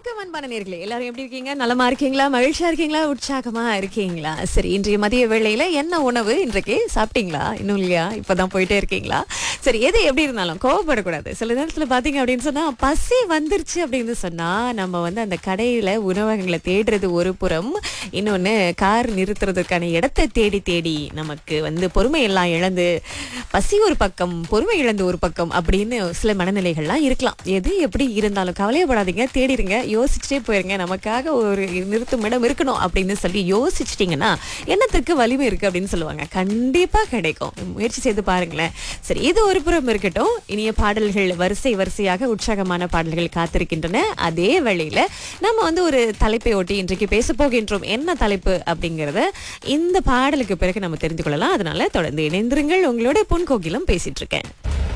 வணக்கம் அன்பான நேர்களே எல்லாரும் எப்படி இருக்கீங்க நலமா இருக்கீங்களா மகிழ்ச்சியா இருக்கீங்களா உற்சாகமா இருக்கீங்களா சரி இன்றைய மதிய வேளையில என்ன உணவு இன்றைக்கு சாப்பிட்டீங்களா இன்னும் இல்லையா இப்பதான் போயிட்டே இருக்கீங்களா சரி எது எப்படி இருந்தாலும் கோவப்படக்கூடாது சில நேரத்துல பாத்தீங்க அப்படின்னு சொன்னா பசி வந்துருச்சு அப்படின்னு சொன்னா நம்ம வந்து அந்த கடையில உணவகங்களை தேடுறது ஒரு புறம் இன்னொன்னு கார் நிறுத்துறதுக்கான இடத்தை தேடி தேடி நமக்கு வந்து பொறுமை எல்லாம் இழந்து பசி ஒரு பக்கம் பொறுமை இழந்து ஒரு பக்கம் அப்படின்னு சில மனநிலைகள்லாம் இருக்கலாம் எது எப்படி இருந்தாலும் கவலையப்படாதீங்க தேடிருங்க யோசிச்சுட்டே போயிருங்க நமக்காக ஒரு நிறுத்தும் இடம் இருக்கணும் அப்படின்னு சொல்லி யோசிச்சிட்டிங்கன்னா எண்ணத்துக்கு வலிமை இருக்கு அப்படின்னு சொல்லுவாங்க கண்டிப்பா கிடைக்கும் முயற்சி செய்து பாருங்களேன் சரி இது ஒரு புறம் இருக்கட்டும் இனிய பாடல்கள் வரிசை வரிசையாக உற்சாகமான பாடல்கள் காத்திருக்கின்றன அதே வேளையில நம்ம வந்து ஒரு தலைப்பை ஒட்டி இன்றைக்கு பேச போகின்றோம் என்ன தலைப்பு அப்படிங்கறத இந்த பாடலுக்கு பிறகு நம்ம தெரிந்து கொள்ளலாம் அதனால தொடர்ந்து இணைந்திருங்கள் உங்களோட பொன் கோகிலும் பேசிட்டு இருக்கேன்